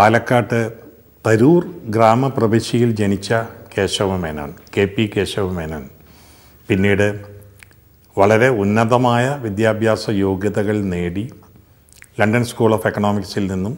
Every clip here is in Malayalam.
പാലക്കാട്ട് തരൂർ ഗ്രാമപ്രവിശ്യയിൽ ജനിച്ച കേശവമേനോൻ കെ പി കേശവമേനോൻ പിന്നീട് വളരെ ഉന്നതമായ വിദ്യാഭ്യാസ യോഗ്യതകൾ നേടി ലണ്ടൻ സ്കൂൾ ഓഫ് എക്കണോമിക്സിൽ നിന്നും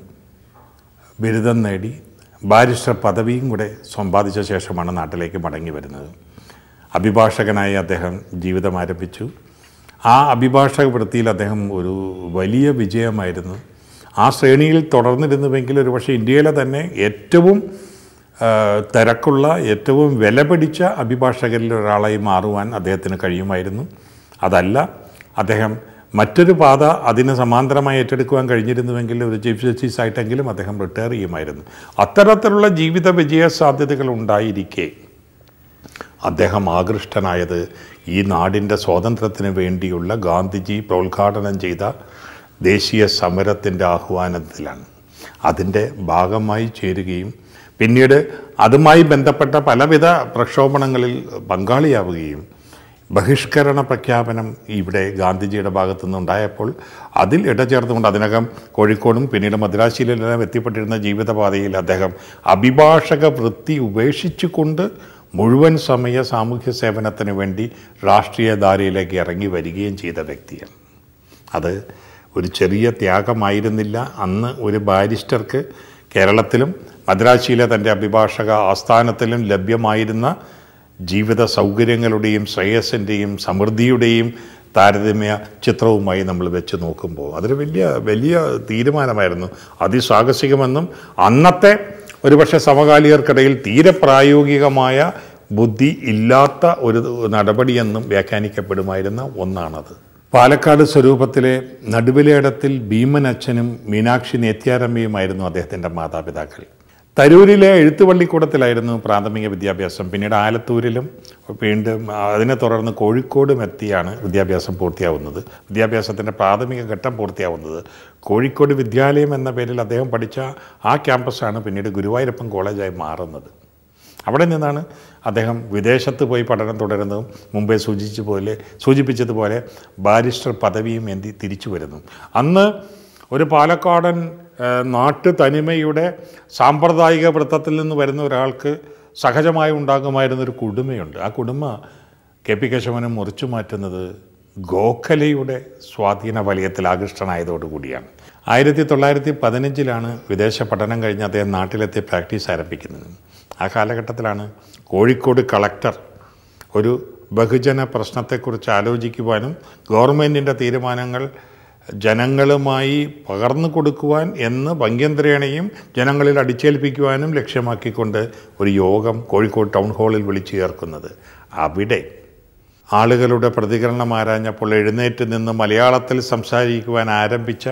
ബിരുദം നേടി ബാരിസ്റ്റർ പദവിയും കൂടെ സമ്പാദിച്ച ശേഷമാണ് നാട്ടിലേക്ക് മടങ്ങി വരുന്നത് അഭിഭാഷകനായി അദ്ദേഹം ജീവിതം ആരംഭിച്ചു ആ അഭിഭാഷക വൃത്തിയിൽ അദ്ദേഹം ഒരു വലിയ വിജയമായിരുന്നു ആ ശ്രേണിയിൽ തുടർന്നിരുന്നുവെങ്കിൽ ഒരുപക്ഷെ ഇന്ത്യയിലെ തന്നെ ഏറ്റവും ആ, തിരക്കുള്ള ഏറ്റവും വിലപിടിച്ച അഭിഭാഷകരിൽ ഒരാളായി മാറുവാൻ അദ്ദേഹത്തിന് കഴിയുമായിരുന്നു അതല്ല അദ്ദേഹം മറ്റൊരു പാത അതിന് സമാന്തരമായി ഏറ്റെടുക്കുവാൻ കഴിഞ്ഞിരുന്നുവെങ്കിൽ ഒരു ചീഫ് ജസ്റ്റിസ് ആയിട്ടെങ്കിലും അദ്ദേഹം റിട്ടയർ ചെയ്യുമായിരുന്നു അത്തരത്തിലുള്ള ജീവിത വിജയ സാധ്യതകൾ ഉണ്ടായിരിക്കെ അദ്ദേഹം ആകൃഷ്ടനായത് ഈ നാടിൻ്റെ സ്വാതന്ത്ര്യത്തിന് വേണ്ടിയുള്ള ഗാന്ധിജി പ്രോദ്ഘാടനം ചെയ്ത ദേശീയ സമരത്തിൻ്റെ ആഹ്വാനത്തിലാണ് അതിൻ്റെ ഭാഗമായി ചേരുകയും പിന്നീട് അതുമായി ബന്ധപ്പെട്ട പലവിധ പ്രക്ഷോഭണങ്ങളിൽ പങ്കാളിയാവുകയും ബഹിഷ്കരണ പ്രഖ്യാപനം ഇവിടെ ഗാന്ധിജിയുടെ ഭാഗത്തു നിന്നുണ്ടായപ്പോൾ അതിൽ ഇടചേർത്തുകൊണ്ട് അതിനകം കോഴിക്കോടും പിന്നീട് മദ്രാശിയിലെല്ലാം എത്തിപ്പെട്ടിരുന്ന ജീവിതപാതയിൽ അദ്ദേഹം അഭിഭാഷക വൃത്തി ഉപേക്ഷിച്ചുകൊണ്ട് മുഴുവൻ സമയ സാമൂഹ്യ സേവനത്തിന് വേണ്ടി രാഷ്ട്രീയ ധാരയിലേക്ക് ഇറങ്ങി വരികയും ചെയ്ത വ്യക്തിയാണ് അത് ഒരു ചെറിയ ത്യാഗമായിരുന്നില്ല അന്ന് ഒരു ബാരിസ്റ്റർക്ക് കേരളത്തിലും മദ്രാശിയിലെ തൻ്റെ അഭിഭാഷക ആസ്ഥാനത്തിലും ലഭ്യമായിരുന്ന ജീവിത സൗകര്യങ്ങളുടെയും ശ്രേയസിൻ്റെയും സമൃദ്ധിയുടെയും താരതമ്യ ചിത്രവുമായി നമ്മൾ വെച്ച് നോക്കുമ്പോൾ അതൊരു വലിയ വലിയ തീരുമാനമായിരുന്നു അതിസാഹസികമെന്നും അന്നത്തെ ഒരുപക്ഷെ സമകാലികർക്കിടയിൽ തീരെ പ്രായോഗികമായ ബുദ്ധി ഇല്ലാത്ത ഒരു നടപടിയെന്നും വ്യാഖ്യാനിക്കപ്പെടുമായിരുന്ന ഒന്നാണത് പാലക്കാട് സ്വരൂപത്തിലെ നടുവിലേടത്തിൽ ഭീമൻ അച്ഛനും മീനാക്ഷി നേത്യാരമ്മയുമായിരുന്നു അദ്ദേഹത്തിൻ്റെ മാതാപിതാക്കൾ തരൂരിലെ എഴുത്തുപള്ളിക്കൂടത്തിലായിരുന്നു പ്രാഥമിക വിദ്യാഭ്യാസം പിന്നീട് ആലത്തൂരിലും വീണ്ടും അതിനെ തുടർന്ന് കോഴിക്കോടും എത്തിയാണ് വിദ്യാഭ്യാസം പൂർത്തിയാവുന്നത് വിദ്യാഭ്യാസത്തിൻ്റെ പ്രാഥമിക ഘട്ടം പൂർത്തിയാവുന്നത് കോഴിക്കോട് വിദ്യാലയം എന്ന പേരിൽ അദ്ദേഹം പഠിച്ച ആ ക്യാമ്പസാണ് പിന്നീട് ഗുരുവായൂരപ്പൻ കോളേജായി മാറുന്നത് അവിടെ നിന്നാണ് അദ്ദേഹം വിദേശത്ത് പോയി പഠനം തുടരുന്നതും മുമ്പേ സൂചിച്ച പോലെ സൂചിപ്പിച്ചതുപോലെ ബാരിസ്റ്റർ പദവിയും എന്തി തിരിച്ചു വരുന്നു അന്ന് ഒരു പാലക്കാടൻ ഏഹ്, നാട്ടു തനിമയുടെ സാമ്പ്രദായിക വൃത്തത്തിൽ നിന്ന് വരുന്ന ഒരാൾക്ക് സഹജമായി ഉണ്ടാകുമായിരുന്ന ഒരു കുടുമയുണ്ട് ആ കുടുമ കെ പി കേശവനെ മുറിച്ചു മാറ്റുന്നത് ഗോഖലെയുടെ സ്വാധീന വലയത്തിൽ ആകൃഷ്ടനായതോടുകൂടിയാണ് ആയിരത്തി തൊള്ളായിരത്തി പതിനഞ്ചിലാണ് വിദേശ പഠനം കഴിഞ്ഞ് അദ്ദേഹം നാട്ടിലെത്തി പ്രാക്ടീസ് ആരംഭിക്കുന്നത് ആ കാലഘട്ടത്തിലാണ് കോഴിക്കോട് കളക്ടർ ഒരു ബഹുജന പ്രശ്നത്തെക്കുറിച്ച് ആലോചിക്കുവാനും ഗവൺമെൻറ്റിൻ്റെ തീരുമാനങ്ങൾ ജനങ്ങളുമായി പകർന്നു കൊടുക്കുവാൻ എന്ന് ഭംഗ്യന്ത്രേണയും ജനങ്ങളിൽ അടിച്ചേൽപ്പിക്കുവാനും ലക്ഷ്യമാക്കിക്കൊണ്ട് ഒരു യോഗം കോഴിക്കോട് ടൗൺ ഹാളിൽ വിളിച്ചു ചേർക്കുന്നത് അവിടെ ആളുകളുടെ പ്രതികരണം ആരാഞ്ഞപ്പോൾ എഴുന്നേറ്റ് നിന്ന് മലയാളത്തിൽ സംസാരിക്കുവാൻ ആരംഭിച്ച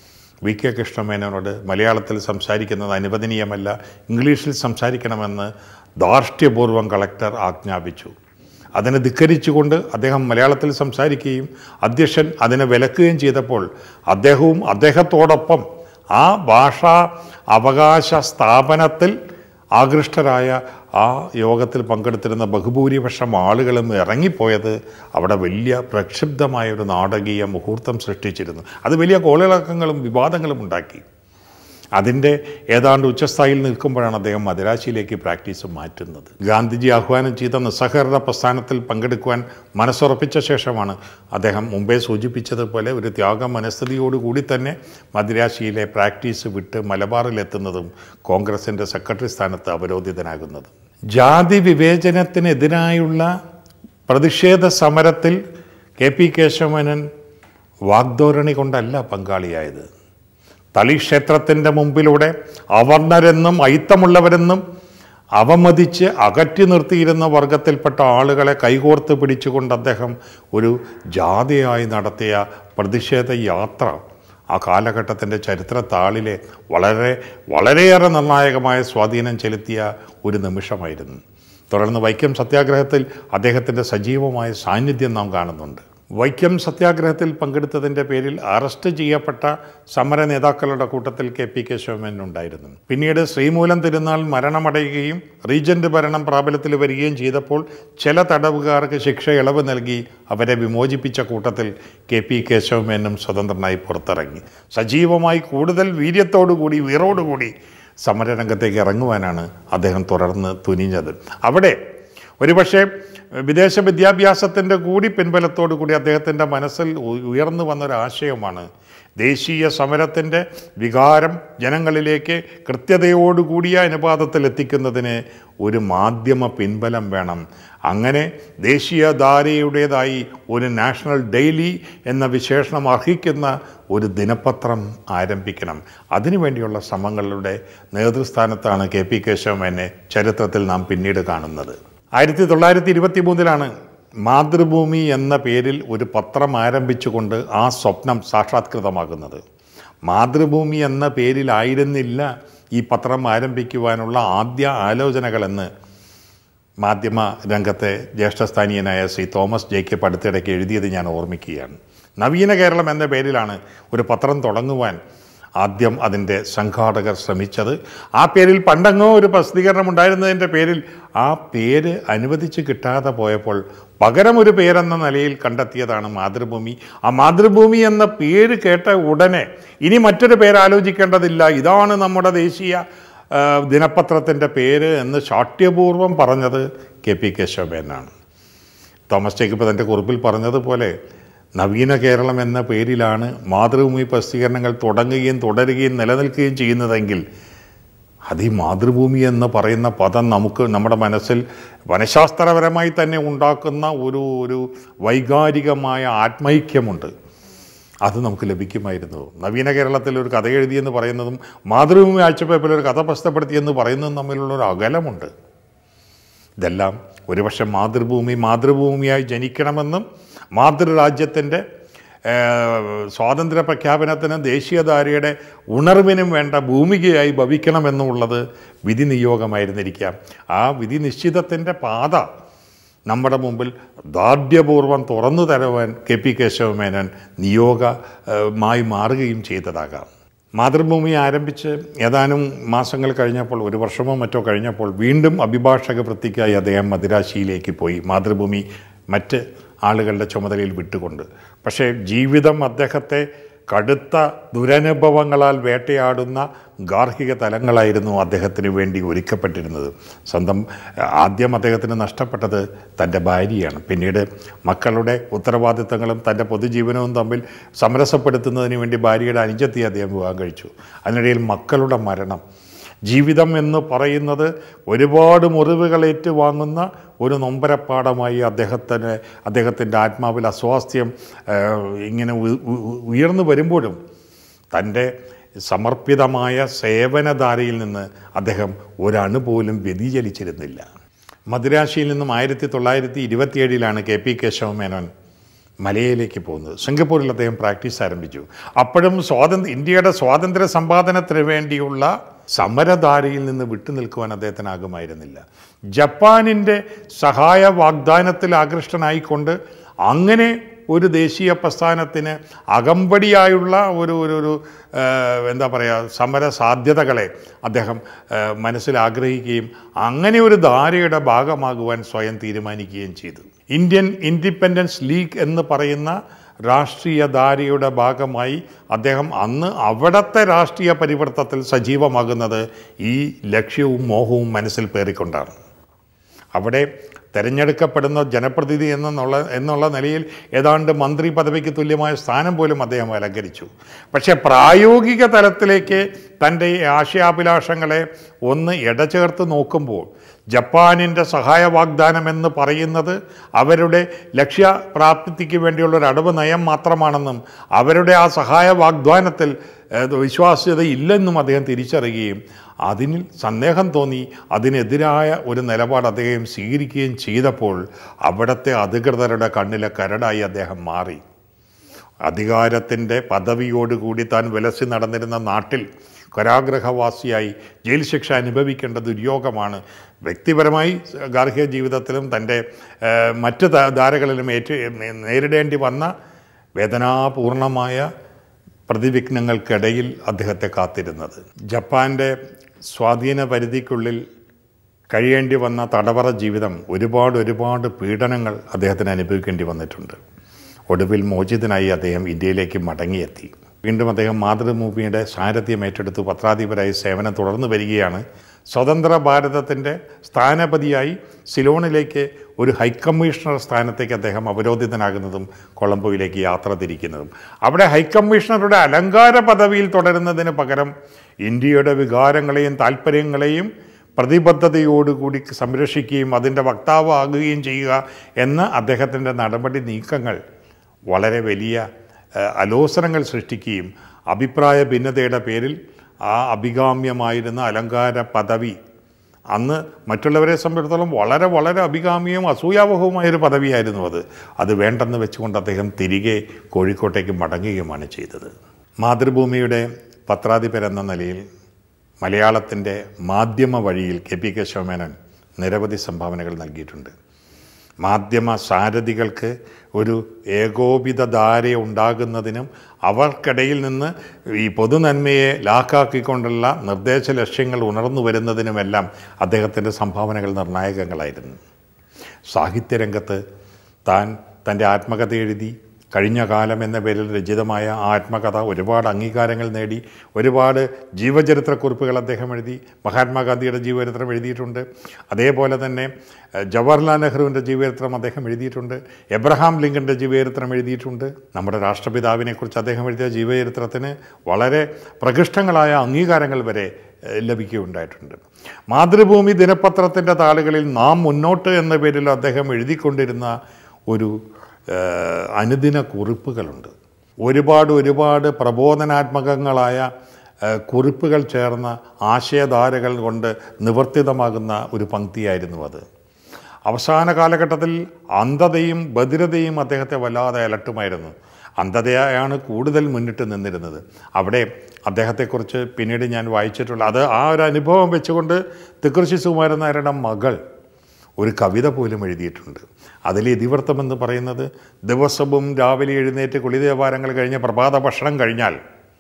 വി കെ കൃഷ്ണമേനോനോട് മലയാളത്തിൽ സംസാരിക്കുന്നത് അനുവദനീയമല്ല ഇംഗ്ലീഷിൽ സംസാരിക്കണമെന്ന് ധാർഷ്ട്യപൂർവ്വം കളക്ടർ ആജ്ഞാപിച്ചു അതിനെ ധിക്കരിച്ചുകൊണ്ട് അദ്ദേഹം മലയാളത്തിൽ സംസാരിക്കുകയും അധ്യക്ഷൻ അതിനെ വിലക്കുകയും ചെയ്തപ്പോൾ അദ്ദേഹവും അദ്ദേഹത്തോടൊപ്പം ആ ഭാഷാ അവകാശ സ്ഥാപനത്തിൽ ആകൃഷ്ടരായ ആ യോഗത്തിൽ പങ്കെടുത്തിരുന്ന ബഹുഭൂരിപക്ഷം ആളുകളും ഇറങ്ങിപ്പോയത് അവിടെ വലിയ പ്രക്ഷുബ്ധമായ ഒരു നാടകീയ മുഹൂർത്തം സൃഷ്ടിച്ചിരുന്നു അത് വലിയ കോളിളക്കങ്ങളും വിവാദങ്ങളും ഉണ്ടാക്കി അതിൻ്റെ ഏതാണ്ട് ഉച്ചസ്ഥായിൽ നിൽക്കുമ്പോഴാണ് അദ്ദേഹം മദ്രാശിയിലേക്ക് പ്രാക്ടീസ് മാറ്റുന്നത് ഗാന്ധിജി ആഹ്വാനം ചെയ്ത നിസ്സഹകരണ പ്രസ്ഥാനത്തിൽ പങ്കെടുക്കുവാൻ മനസ്സുറപ്പിച്ച ശേഷമാണ് അദ്ദേഹം മുമ്പേ സൂചിപ്പിച്ചതുപോലെ ഒരു ത്യാഗ മനസ്ഥിതിയോടുകൂടി തന്നെ മദ്രാശിയിലെ പ്രാക്ടീസ് വിട്ട് മലബാറിലെത്തുന്നതും കോൺഗ്രസിൻ്റെ സെക്രട്ടറി സ്ഥാനത്ത് അവരോധിതനാകുന്നതും ജാതി വിവേചനത്തിനെതിരായുള്ള പ്രതിഷേധ സമരത്തിൽ കെ പി കേശവനൻ വാഗ്ധോരണി കൊണ്ടല്ല പങ്കാളിയായത് തളി ക്ഷേത്രത്തിൻ്റെ മുമ്പിലൂടെ അവർണരെന്നും അയിത്തമുള്ളവരെന്നും അവമതിച്ച് അകറ്റി നിർത്തിയിരുന്ന വർഗത്തിൽപ്പെട്ട ആളുകളെ കൈകോർത്ത് പിടിച്ചുകൊണ്ട് അദ്ദേഹം ഒരു ജാതിയായി നടത്തിയ പ്രതിഷേധ യാത്ര ആ കാലഘട്ടത്തിൻ്റെ ചരിത്ര താളിലെ വളരെ വളരെയേറെ നിർണായകമായ സ്വാധീനം ചെലുത്തിയ ഒരു നിമിഷമായിരുന്നു തുടർന്ന് വൈക്കം സത്യാഗ്രഹത്തിൽ അദ്ദേഹത്തിൻ്റെ സജീവമായ സാന്നിധ്യം നാം കാണുന്നുണ്ട് വൈക്കം സത്യാഗ്രഹത്തിൽ പങ്കെടുത്തതിൻ്റെ പേരിൽ അറസ്റ്റ് ചെയ്യപ്പെട്ട സമര നേതാക്കളുടെ കൂട്ടത്തിൽ കെ പി കേശവമേനൻ ഉണ്ടായിരുന്നു പിന്നീട് ശ്രീമൂലം തിരുനാൾ മരണമടയുകയും റീജന്റ് ഭരണം പ്രാബല്യത്തിൽ വരികയും ചെയ്തപ്പോൾ ചില തടവുകാർക്ക് ശിക്ഷ ഇളവ് നൽകി അവരെ വിമോചിപ്പിച്ച കൂട്ടത്തിൽ കെ പി കേശവമേനും സ്വതന്ത്രനായി പുറത്തിറങ്ങി സജീവമായി കൂടുതൽ വീര്യത്തോടുകൂടി വീറോടുകൂടി സമരരംഗത്തേക്ക് ഇറങ്ങുവാനാണ് അദ്ദേഹം തുടർന്ന് തുനിഞ്ഞത് അവിടെ ഒരുപക്ഷെ വിദേശ വിദ്യാഭ്യാസത്തിൻ്റെ കൂടി പിൻബലത്തോടു കൂടി അദ്ദേഹത്തിൻ്റെ മനസ്സിൽ ഉ- ഉയർന്നു വന്നൊരാശയമാണ് ദേശീയ സമരത്തിൻ്റെ വികാരം ജനങ്ങളിലേക്ക് കൃത്യതയോടുകൂടിയ അനുപാതത്തിൽ എത്തിക്കുന്നതിന് ഒരു മാധ്യമ പിൻബലം വേണം അങ്ങനെ ദേശീയധാരയുടേതായി ഒരു നാഷണൽ ഡെയിലി എന്ന വിശേഷണം അർഹിക്കുന്ന ഒരു ദിനപത്രം ആരംഭിക്കണം അതിനുവേണ്ടിയുള്ള ശ്രമങ്ങളുടെ നേതൃസ്ഥാനത്താണ് കെ പി കേശവമേനെ ചരിത്രത്തിൽ നാം പിന്നീട് കാണുന്നത് ആയിരത്തി തൊള്ളായിരത്തി ഇരുപത്തി മൂന്നിലാണ് മാതൃഭൂമി എന്ന പേരിൽ ഒരു പത്രം ആരംഭിച്ചുകൊണ്ട് ആ സ്വപ്നം സാക്ഷാത്കൃതമാകുന്നത് മാതൃഭൂമി എന്ന പേരിലായിരുന്നില്ല ഈ പത്രം ആരംഭിക്കുവാനുള്ള ആദ്യ ആലോചനകളെന്ന് മാധ്യമ രംഗത്തെ ജ്യേഷ്ഠസ്ഥാനീയനായ ശ്രീ തോമസ് ജേക്കബ് അടുത്തിടയ്ക്ക് എഴുതിയത് ഞാൻ ഓർമ്മിക്കുകയാണ് നവീന കേരളം എന്ന പേരിലാണ് ഒരു പത്രം തുടങ്ങുവാൻ ആദ്യം അതിൻ്റെ സംഘാടകർ ശ്രമിച്ചത് ആ പേരിൽ പണ്ടങ്ങോ ഒരു പ്രസിദ്ധീകരണം ഉണ്ടായിരുന്നതിൻ്റെ പേരിൽ ആ പേര് അനുവദിച്ച് കിട്ടാതെ പോയപ്പോൾ പകരം ഒരു പേരെന്ന നിലയിൽ കണ്ടെത്തിയതാണ് മാതൃഭൂമി ആ മാതൃഭൂമി എന്ന പേര് കേട്ട ഉടനെ ഇനി മറ്റൊരു പേര് ആലോചിക്കേണ്ടതില്ല ഇതാണ് നമ്മുടെ ദേശീയ ആ, ദിനപത്രത്തിൻ്റെ പേര് എന്ന് ശാഠ്യപൂർവം പറഞ്ഞത് കെ പി കേശവമേനാണ് തോമസ് ജേക്കബ് തൻ്റെ കുറിപ്പിൽ പറഞ്ഞതുപോലെ നവീന കേരളം എന്ന പേരിലാണ് മാതൃഭൂമി പ്രസിദ്ധീകരണങ്ങൾ തുടങ്ങുകയും തുടരുകയും നിലനിൽക്കുകയും ചെയ്യുന്നതെങ്കിൽ അത് ഈ മാതൃഭൂമി എന്ന് പറയുന്ന പദം നമുക്ക് നമ്മുടെ മനസ്സിൽ മനഃശാസ്ത്രപരമായി തന്നെ ഉണ്ടാക്കുന്ന ഒരു ഒരു വൈകാരികമായ ആത്മൈക്യമുണ്ട് അത് നമുക്ക് ലഭിക്കുമായിരുന്നു നവീന കേരളത്തിൽ ഒരു കഥ എഴുതിയെന്ന് പറയുന്നതും മാതൃഭൂമി ആഴ്ചപ്പേപ്പിൽ ഒരു കഥ പ്രസിദ്ധപ്പെടുത്തിയെന്ന് പറയുന്നതും തമ്മിലുള്ള ഒരു അകലമുണ്ട് ഇതെല്ലാം ഒരുപക്ഷെ മാതൃഭൂമി മാതൃഭൂമിയായി ജനിക്കണമെന്നും മാതൃരാജ്യത്തിൻ്റെ ഏഹ്, സ്വാതന്ത്ര്യ പ്രഖ്യാപനത്തിന് ദേശീയധാരയുടെ ഉണർവിനും വേണ്ട ഭൂമികയായി ഭവിക്കണമെന്നുള്ളത് വിധി നിയോഗമായിരുന്നിരിക്കാം ആ വിധി നിശ്ചിതത്തിൻ്റെ പാത നമ്മുടെ മുമ്പിൽ ദാർഢ്യപൂർവം തുറന്നു തരുവാൻ കെ പി കേശവമേനൻ നിയോഗമായി മാറുകയും ചെയ്തതാകാം മാതൃഭൂമി ആരംഭിച്ച് ഏതാനും മാസങ്ങൾ കഴിഞ്ഞപ്പോൾ ഒരു വർഷമോ മറ്റോ കഴിഞ്ഞപ്പോൾ വീണ്ടും അഭിഭാഷക വൃത്തിക്കായി അദ്ദേഹം മദിരാശിയിലേക്ക് പോയി മാതൃഭൂമി മറ്റ് ആളുകളുടെ ചുമതലയിൽ വിട്ടുകൊണ്ട് പക്ഷേ ജീവിതം അദ്ദേഹത്തെ കടുത്ത ദുരനുഭവങ്ങളാൽ വേട്ടയാടുന്ന ഗാർഹിക തലങ്ങളായിരുന്നു അദ്ദേഹത്തിന് വേണ്ടി ഒരുക്കപ്പെട്ടിരുന്നത് സ്വന്തം ആദ്യം അദ്ദേഹത്തിന് നഷ്ടപ്പെട്ടത് തൻ്റെ ഭാര്യയാണ് പിന്നീട് മക്കളുടെ ഉത്തരവാദിത്തങ്ങളും തൻ്റെ പൊതുജീവനവും തമ്മിൽ സമരസപ്പെടുത്തുന്നതിന് വേണ്ടി ഭാര്യയുടെ അനുജത്തി അദ്ദേഹം വിവാഹം കഴിച്ചു അതിനിടയിൽ മക്കളുടെ മരണം ജീവിതം എന്ന് പറയുന്നത് ഒരുപാട് മുറിവുകൾ ഏറ്റുവാങ്ങുന്ന ഒരു നൊമ്പരപ്പാടമായി അദ്ദേഹത്തിന് അദ്ദേഹത്തിൻ്റെ ആത്മാവിൽ അസ്വാസ്ഥ്യം ഏഹ്, ഇങ്ങനെ ഉ- ഉ- ഉയർന്നു വരുമ്പോഴും തൻ്റെ സമർപ്പിതമായ സേവനധാരയിൽ നിന്ന് അദ്ദേഹം ഒരണു പോലും വ്യതിചലിച്ചിരുന്നില്ല മദുരാശിയിൽ നിന്നും ആയിരത്തി തൊള്ളായിരത്തി ഇരുപത്തിയേഴിലാണ് കെ പി കേശവമേനോൻ മലയിലേക്ക് പോകുന്നത് സിംഗപ്പൂരിൽ അദ്ദേഹം പ്രാക്ടീസ് ആരംഭിച്ചു അപ്പോഴും സ്വാതന്ത്ര്യ ഇന്ത്യയുടെ സ്വാതന്ത്ര്യ സമ്പാദനത്തിന് വേണ്ടിയുള്ള സമരധാരയിൽ നിന്ന് വിട്ടുനിൽക്കുവാൻ അദ്ദേഹത്തിനാകുമായിരുന്നില്ല ജപ്പാനിൻ്റെ സഹായ വാഗ്ദാനത്തിൽ ആകൃഷ്ടനായിക്കൊണ്ട് അങ്ങനെ ഒരു ദേശീയ പ്രസ്ഥാനത്തിന് അകമ്പടിയായുള്ള ഒരു ഒരു ഒരു ആ, എന്താ പറയുക സമര സാധ്യതകളെ അദ്ദേഹം ആ, മനസ്സിൽ ആഗ്രഹിക്കുകയും അങ്ങനെ ഒരു ധാരയുടെ ഭാഗമാകുവാൻ സ്വയം തീരുമാനിക്കുകയും ചെയ്തു ഇന്ത്യൻ ഇൻഡിപെൻഡൻസ് ലീഗ് എന്ന് പറയുന്ന രാഷ്ട്രീയ ധാരയുടെ ഭാഗമായി അദ്ദേഹം അന്ന് അവിടത്തെ രാഷ്ട്രീയ പരിവർത്തനത്തിൽ സജീവമാകുന്നത് ഈ ലക്ഷ്യവും മോഹവും മനസ്സിൽ പേറിക്കൊണ്ടാണ് അവിടെ തിരഞ്ഞെടുക്കപ്പെടുന്ന ജനപ്രതിനിധി എന്നുള്ള എന്നുള്ള നിലയിൽ ഏതാണ്ട് മന്ത്രി പദവിക്ക് തുല്യമായ സ്ഥാനം പോലും അദ്ദേഹം അലങ്കരിച്ചു പക്ഷേ പ്രായോഗിക തലത്തിലേക്ക് തൻ്റെ ഈ ആശയാഭിലാഷങ്ങളെ ഒന്ന് ഇടചേർത്ത് നോക്കുമ്പോൾ ജപ്പാനിൻ്റെ സഹായ വാഗ്ദാനം എന്ന് പറയുന്നത് അവരുടെ ലക്ഷ്യപ്രാപ്തിക്ക് വേണ്ടിയുള്ള ഒരു അടവ് നയം മാത്രമാണെന്നും അവരുടെ ആ സഹായ വാഗ്ദാനത്തിൽ ഏഹ്, വിശ്വാസ്യത ഇല്ലെന്നും അദ്ദേഹം തിരിച്ചറിയുകയും അതിന് സന്ദേഹം തോന്നി അതിനെതിരായ ഒരു നിലപാട് അദ്ദേഹം സ്വീകരിക്കുകയും ചെയ്തപ്പോൾ അവിടുത്തെ അധികൃതരുടെ കണ്ണിലെ കരടായി അദ്ദേഹം മാറി അധികാരത്തിൻ്റെ പദവിയോടുകൂടി താൻ വിലസി നടന്നിരുന്ന നാട്ടിൽ കരാഗ്രഹവാസിയായി ജയിൽ ശിക്ഷ അനുഭവിക്കേണ്ട ദുര്യോഗമാണ് വ്യക്തിപരമായി ഗാർഹിക ജീവിതത്തിലും തൻ്റെ ഏഹ്, മറ്റ് ധാ- ധാരകളിലും ഏറ്റു നേരിടേണ്ടി വന്ന വേദനാപൂർണമായ പ്രതിവിഘ്നങ്ങൾക്കിടയിൽ അദ്ദേഹത്തെ കാത്തിരുന്നത് ജപ്പാൻ്റെ സ്വാധീന പരിധിക്കുള്ളിൽ കഴിയേണ്ടി വന്ന തടവറ ജീവിതം ഒരുപാട് ഒരുപാട് പീഡനങ്ങൾ അദ്ദേഹത്തിന് അനുഭവിക്കേണ്ടി വന്നിട്ടുണ്ട് ഒടുവിൽ മോചിതനായി അദ്ദേഹം ഇന്ത്യയിലേക്ക് മടങ്ങിയെത്തി വീണ്ടും അദ്ദേഹം മാതൃഭൂമിയുടെ സാരഥ്യം ഏറ്റെടുത്ത് പത്രാധിപരായി സേവനം തുടർന്നു വരികയാണ് സ്വതന്ത്ര ഭാരതത്തിൻ്റെ സ്ഥാനപതിയായി സിലോണിലേക്ക് ഒരു ഹൈക്കമ്മീഷണർ സ്ഥാനത്തേക്ക് അദ്ദേഹം അവരോധിതനാകുന്നതും കൊളംബോയിലേക്ക് യാത്ര തിരിക്കുന്നതും അവിടെ ഹൈക്കമ്മീഷണറുടെ അലങ്കാര പദവിയിൽ തുടരുന്നതിന് പകരം ഇന്ത്യയുടെ വികാരങ്ങളെയും താല്പര്യങ്ങളെയും പ്രതിബദ്ധതയോടുകൂടി സംരക്ഷിക്കുകയും അതിൻ്റെ വക്താവാകുകയും ചെയ്യുക എന്ന അദ്ദേഹത്തിൻ്റെ നടപടി നീക്കങ്ങൾ വളരെ വലിയ ഏഹ്, അലോസരങ്ങൾ സൃഷ്ടിക്കുകയും അഭിപ്രായ ഭിന്നതയുടെ പേരിൽ ആ അഭികാമ്യമായിരുന്ന അലങ്കാര പദവി അന്ന് മറ്റുള്ളവരെ സംബന്ധിച്ചിടത്തോളം വളരെ വളരെ അഭികാമ്യവും അസൂയാവഹവുമായൊരു പദവിയായിരുന്നു അത് അത് വേണ്ടെന്ന് വെച്ചുകൊണ്ട് അദ്ദേഹം തിരികെ കോഴിക്കോട്ടേക്ക് മടങ്ങുകയുമാണ് ചെയ്തത് മാതൃഭൂമിയുടെ പത്രാധിപരെന്ന നിലയിൽ മലയാളത്തിൻ്റെ മാധ്യമ വഴിയിൽ കെ പി കേശവമേനോൻ നിരവധി സംഭാവനകൾ നൽകിയിട്ടുണ്ട് മാധ്യമ സാരഥികൾക്ക് ഒരു ഏകോപിത ധാര ഉണ്ടാകുന്നതിനും അവർക്കിടയിൽ നിന്ന് ഈ പൊതുനന്മയെ ലാക്കാക്കിക്കൊണ്ടുള്ള നിർദ്ദേശ ലക്ഷ്യങ്ങൾ ഉണർന്നു വരുന്നതിനുമെല്ലാം അദ്ദേഹത്തിൻ്റെ സംഭാവനകൾ നിർണായകങ്ങളായിരുന്നു സാഹിത്യരംഗത്ത് താൻ തൻ്റെ ആത്മകഥ എഴുതി കഴിഞ്ഞ കാലം എന്ന പേരിൽ രചിതമായ ആ ആത്മകഥ ഒരുപാട് അംഗീകാരങ്ങൾ നേടി ഒരുപാട് ജീവചരിത്രക്കുറിപ്പുകൾ അദ്ദേഹം എഴുതി മഹാത്മാഗാന്ധിയുടെ ജീവചരിത്രം എഴുതിയിട്ടുണ്ട് അതേപോലെ തന്നെ ഏഹ്, ജവഹർലാൽ നെഹ്റുവിൻ്റെ ജീവചരിത്രം അദ്ദേഹം എഴുതിയിട്ടുണ്ട് എബ്രഹാം ലിങ്കൻ്റെ ജീവചരിത്രം എഴുതിയിട്ടുണ്ട് നമ്മുടെ രാഷ്ട്രപിതാവിനെക്കുറിച്ച് അദ്ദേഹം എഴുതിയ ജീവചരിത്രത്തിന് വളരെ പ്രകൃഷ്ടങ്ങളായ അംഗീകാരങ്ങൾ വരെ ഏഹ്, ലഭിക്കുകയുണ്ടായിട്ടുണ്ട് മാതൃഭൂമി ദിനപത്രത്തിൻ്റെ താളുകളിൽ നാം മുന്നോട്ട് എന്ന പേരിൽ അദ്ദേഹം എഴുതിക്കൊണ്ടിരുന്ന ഒരു ഏഹ്, അനുദിന കുറിപ്പുകളുണ്ട് ഒരുപാട് ഒരുപാട് പ്രബോധനാത്മകങ്ങളായ ഏഹ്, കുറിപ്പുകൾ ചേർന്ന ആശയധാരകൾ കൊണ്ട് നിവർത്തിതമാകുന്ന ഒരു പങ്ക്തിയായിരുന്നു അത് അവസാന കാലഘട്ടത്തിൽ അന്ധതയും ബധിരതയും അദ്ദേഹത്തെ വല്ലാതെ അലട്ടുമായിരുന്നു അന്ധതയാണ് കൂടുതൽ മുന്നിട്ട് നിന്നിരുന്നത് അവിടെ അദ്ദേഹത്തെക്കുറിച്ച് പിന്നീട് ഞാൻ വായിച്ചിട്ടുള്ള അത് ആ ഒരു അനുഭവം വെച്ചുകൊണ്ട് തിക്കൃശി സുകുമാരൻ നായരുടെ മകൾ ഒരു കവിത പോലും എഴുതിയിട്ടുണ്ട് അതിൽ ഇതിവൃത്തമെന്ന് പറയുന്നത് ദിവസവും രാവിലെ എഴുന്നേറ്റ് കുളിദേവാരങ്ങൾ കഴിഞ്ഞ് പ്രഭാത ഭക്ഷണം കഴിഞ്ഞാൽ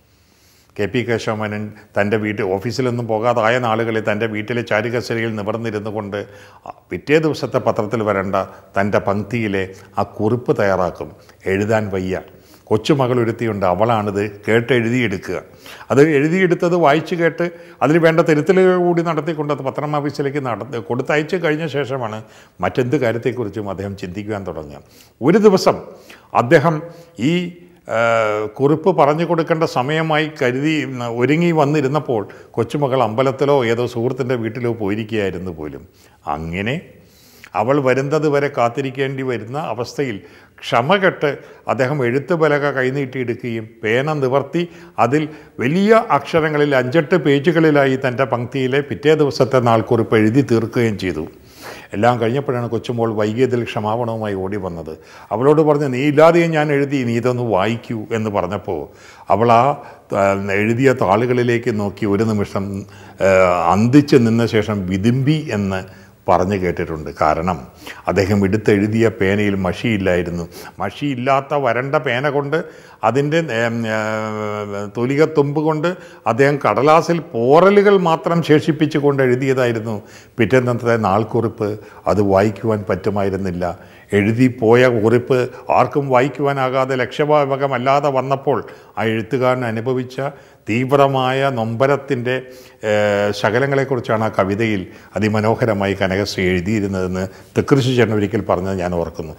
കെ പി കേശവമേനൻ തൻ്റെ വീട്ടിൽ ഓഫീസിലൊന്നും പോകാതായ നാളുകളിൽ തൻ്റെ വീട്ടിലെ ചാരുകസരയിൽ നിവർന്നിരുന്നു കൊണ്ട് ആ പിറ്റേ ദിവസത്തെ പത്രത്തിൽ വരേണ്ട തൻ്റെ പങ്ക്തിയിലെ ആ കുറിപ്പ് തയ്യാറാക്കും എഴുതാൻ വയ്യ കൊച്ചുമകൾ ഒരുത്തിയുണ്ട് അവളാണിത് കേട്ട് എഴുതിയെടുക്കുക അത് എഴുതിയെടുത്തത് വായിച്ചു കേട്ട് അതിൽ വേണ്ട തിരുത്തലുകൾ കൂടി നടത്തിക്കൊണ്ട് അത് പത്രം ഓഫീസിലേക്ക് നടത്തി കൊടുത്തയച്ചു കഴിഞ്ഞ ശേഷമാണ് മറ്റെന്ത് കാര്യത്തെക്കുറിച്ചും അദ്ദേഹം ചിന്തിക്കുവാൻ തുടങ്ങുക ഒരു ദിവസം അദ്ദേഹം ഈ ആ, കുറിപ്പ് പറഞ്ഞു കൊടുക്കേണ്ട സമയമായി കരുതി ഉം, ഒരുങ്ങി വന്നിരുന്നപ്പോൾ കൊച്ചുമകൾ അമ്പലത്തിലോ ഏതോ സുഹൃത്തിൻ്റെ വീട്ടിലോ പോയിരിക്കുകയായിരുന്നു പോലും അങ്ങനെ അവൾ വരുന്നത് വരെ കാത്തിരിക്കേണ്ടി വരുന്ന അവസ്ഥയിൽ ക്ഷമകെട്ട് അദ്ദേഹം എഴുത്ത് പലക കൈനീട്ടിയെടുക്കുകയും പേന നിവർത്തി അതിൽ വലിയ അക്ഷരങ്ങളിൽ അഞ്ചെട്ട് പേജുകളിലായി തൻ്റെ പങ്ക്തിയിലെ പിറ്റേ ദിവസത്തെ നാൾക്കുറിപ്പ് എഴുതി തീർക്കുകയും ചെയ്തു എല്ലാം കഴിഞ്ഞപ്പോഴാണ് കൊച്ചുമോൾ വൈകിയതിൽ ക്ഷമാപണവുമായി ഓടി വന്നത് അവളോട് പറഞ്ഞു നീ ഇല്ലാതെയും ഞാൻ എഴുതി നീ ഇതൊന്ന് വായിക്കൂ എന്ന് പറഞ്ഞപ്പോൾ അവൾ ആ ആ, എഴുതിയ താളുകളിലേക്ക് നോക്കി ഒരു നിമിഷം ആ, അന്തിച്ച് നിന്ന ശേഷം വിതുമ്പി എന്ന് പറഞ്ഞു കേട്ടിട്ടുണ്ട് കാരണം അദ്ദേഹം എടുത്തെഴുതിയ പേനയിൽ മഷിയില്ലായിരുന്നു മഷിയില്ലാത്ത വരണ്ട പേന കൊണ്ട് അതിൻ്റെ ഏം, ഏ, തൊലികത്തുമ്പ് കൊണ്ട് അദ്ദേഹം കടലാസിൽ പോറലുകൾ മാത്രം ശേഷിപ്പിച്ചുകൊണ്ട് എഴുതിയതായിരുന്നു പിറ്റേന്നത്തെ നാൾക്കുറിപ്പ് അത് വായിക്കുവാൻ പറ്റുമായിരുന്നില്ല എഴുതി പോയ കുറിപ്പ് ആർക്കും വായിക്കുവാനാകാതെ ലക്ഷ്യഭാവകമല്ലാതെ വന്നപ്പോൾ ആ എഴുത്തുകാരൻ അനുഭവിച്ച തീവ്രമായ നൊമ്പരത്തിൻ്റെ ഏഹ്, ശകലങ്ങളെക്കുറിച്ചാണ് ആ കവിതയിൽ അതിമനോഹരമായി കനകശ്രീ എഴുതിയിരുന്നതെന്ന് തെക്കൃഷി ചേട്ടൻ ഒരിക്കൽ പറഞ്ഞത് ഞാൻ ഓർക്കുന്നു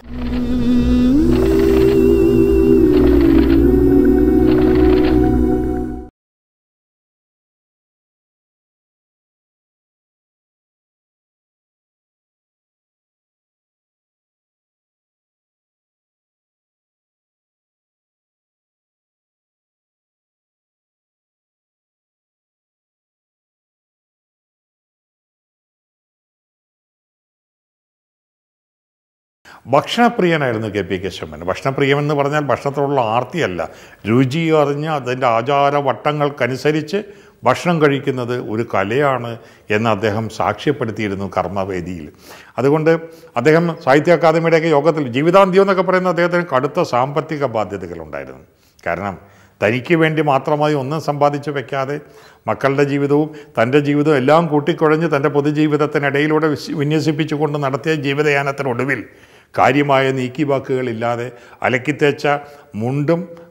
ഭക്ഷണപ്രിയനായിരുന്നു കെ പി കേശവൻ ഭക്ഷണപ്രിയം എന്ന് പറഞ്ഞാൽ ഭക്ഷണത്തോടുള്ള ആർത്തിയല്ല രുചി അറിഞ്ഞ് അതിൻ്റെ ആചാരവട്ടങ്ങൾക്കനുസരിച്ച് ഭക്ഷണം കഴിക്കുന്നത് ഒരു കലയാണ് എന്ന് അദ്ദേഹം സാക്ഷ്യപ്പെടുത്തിയിരുന്നു കർമ്മവേദിയിൽ അതുകൊണ്ട് അദ്ദേഹം സാഹിത്യ അക്കാദമിയുടെയൊക്കെ യോഗത്തിൽ ജീവിതാന്ത്യം എന്നൊക്കെ പറയുന്ന അദ്ദേഹത്തിന് കടുത്ത സാമ്പത്തിക ബാധ്യതകളുണ്ടായിരുന്നു കാരണം തനിക്ക് വേണ്ടി മാത്രമായി ഒന്നും സമ്പാദിച്ചു വെക്കാതെ മക്കളുടെ ജീവിതവും തൻ്റെ ജീവിതവും എല്ലാം കൂട്ടിക്കുഴഞ്ഞ് തൻ്റെ പൊതുജീവിതത്തിനിടയിലൂടെ വിസ്- വിന്യസിപ്പിച്ചുകൊണ്ട് നടത്തിയ ജീവിതയാനത്തിനൊടുവിൽ കാര്യമായ നീക്കിവാക്കുകളില്ലാതെ അലക്കിത്തേച്ച മുണ്ടും